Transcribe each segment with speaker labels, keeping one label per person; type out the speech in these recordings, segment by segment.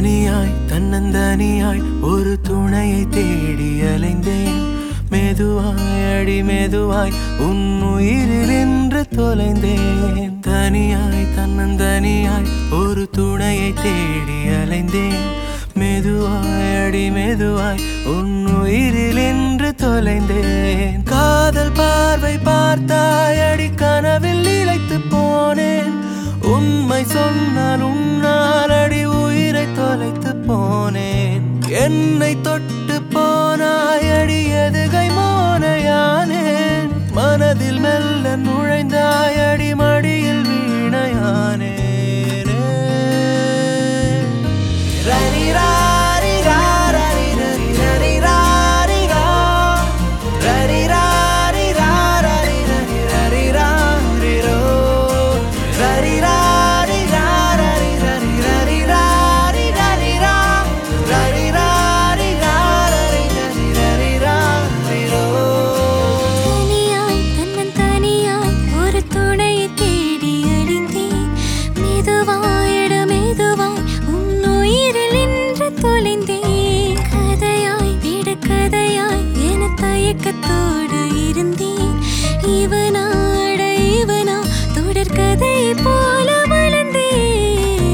Speaker 1: தனியாய் தன்னந்தனியாய் ஒரு துணையை தேடி அலைந்தேன் மெதுவாய் அடி மெதுவாய் உன் உயிரில் என்று தொலைந்தேன் தனியாய் தன்னந்தனியாய் ஒரு துணையை தேடி அலைந்தேன் மெதுவாய் அடி மெதுவாய் உன் உயிரில் என்று தொலைந்தேன் காதல் பார்வை பார்த்தாய் அடி கனவில் இழைத்து போனேன் உண்மை சொன்னால் உன்னால் அடி உயிரை தொலைத்து போனேன் என்னை தொட்டு போனாய் அடி எதுகை மோனையானேன் மனதில் மெல்ல நுழைந்தாய் அடி மடியில் வீணையானேன் ரரி ராரி ராரி ரரி ரரி ராரி ரா. ரரி ராரி ராரி ரரி ரரி ராரி ரோ. ரரி ராரி ராரி ரரி ரரி ராரி ரரி ரா. ரரி ராரி ராரி ரரி ரரி ராரி ரோ.
Speaker 2: தனியாய் தன்னன் தனியாய் ஒரு துணையை தேடி அழிந்தேன் மெதுவாயிட மெதுவாய் உன் உயிரில் நின்று தொலைந்தேன் கதையாய் விட கதையாய் என தயக்கத்தோடு இருந்தேன் இவனாட இவனா தொடர் கதை போல வளர்ந்தேன்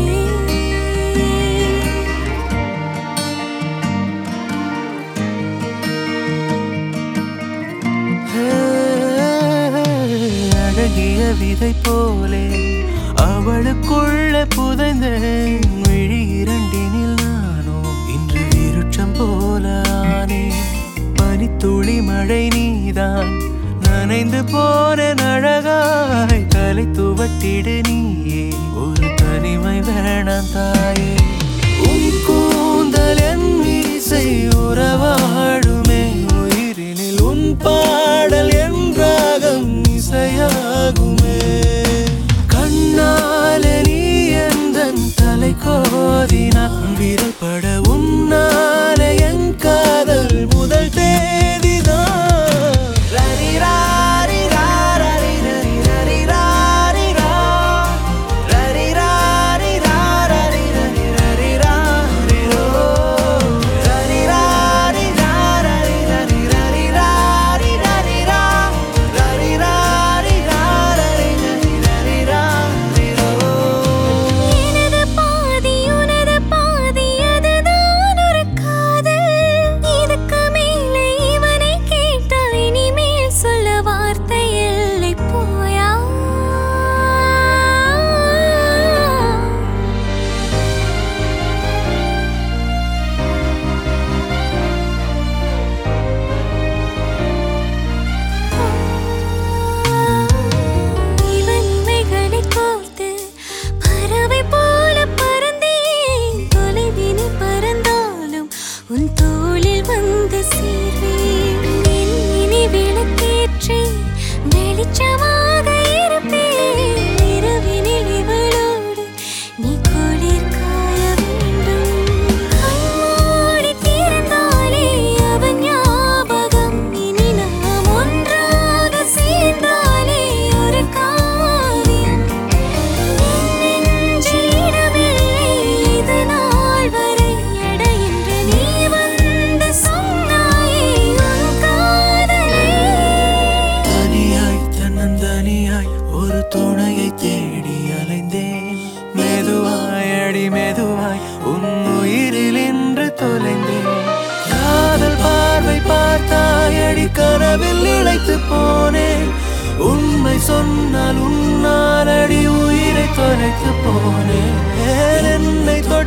Speaker 1: அழகிய விதை போலே அவளுக்குள்ள புதைந்தேன் விழி இரண்டினில் நானோ இன்று விருட்சம் போல ஆனேன் பனித்துளி மழை நீதான் நனைந்து போன அழகாய் தலை துவட்டிடு நீயே ஒரு தனிமை வேணாம் தாயே உன் கூந்தல் என் மீசை உறவாடுமே உயிரினில் உன் பாடல் என் ராகம் இசையாகுமே கண்ணாலே நீ எந்தன் தலை கோதினான் விரல் பட உன்னாலே என் காதல் முதல் தேதிதான் ரரி ராரி ராரி ரரி ரரி ராரி ரா. ரரி ராரி ராரி ரரி ரரி ராரி ரோ. ரரி ராரி ராரி ரரி ரரி ராரி ரரி ரா. ரரி ராரி ராரி ரரி ரரி ராரி ரோ.
Speaker 2: எனது பாதி உனது பாதி அதுதான் ஒரு காதல் இதுக்கு மேலே இவனை கேட்டால் இனிமேல் சொல்ல வார்த்தை இல்லை போயா இவன் இமைகளை கோர்த்து பறவை போல பறந்தேன் தொலைவினை பறந்தாலும் உன் தோளில் வந்து சேர்வேன் என் இனி விளக்கேற்றி வெளிச்சமாக இருப்பேன் இரவினில் இவளோடு நீ குளிர் காய வேண்டும் கண்மூடி திறந்தாலே அவன் ஞாபகம் இனி நாம் ஒன்றாக சேர்ந்தாலே ஒரு காவியம் என் நெஞ்சில் இடமில்லை இது நாள் வரை எட என்று நீ வந்து சொன்னாயே உன் காதலே
Speaker 1: தனியாய் தன்னந்தனியாய் ஒரு துணையை தேடி அலைந்தேன் மெதுவாய் அடி மெதுவாய் உன் உயிரில் இன்று தொலைந்தேன் காதல் பார்வை பார்த்தாய் அடி கனவில் இழைத்து போனேன் உண்மை சொன்னால் உன்னால் அடி உயிரை தொலைத்து போனேன் என்னை தொ-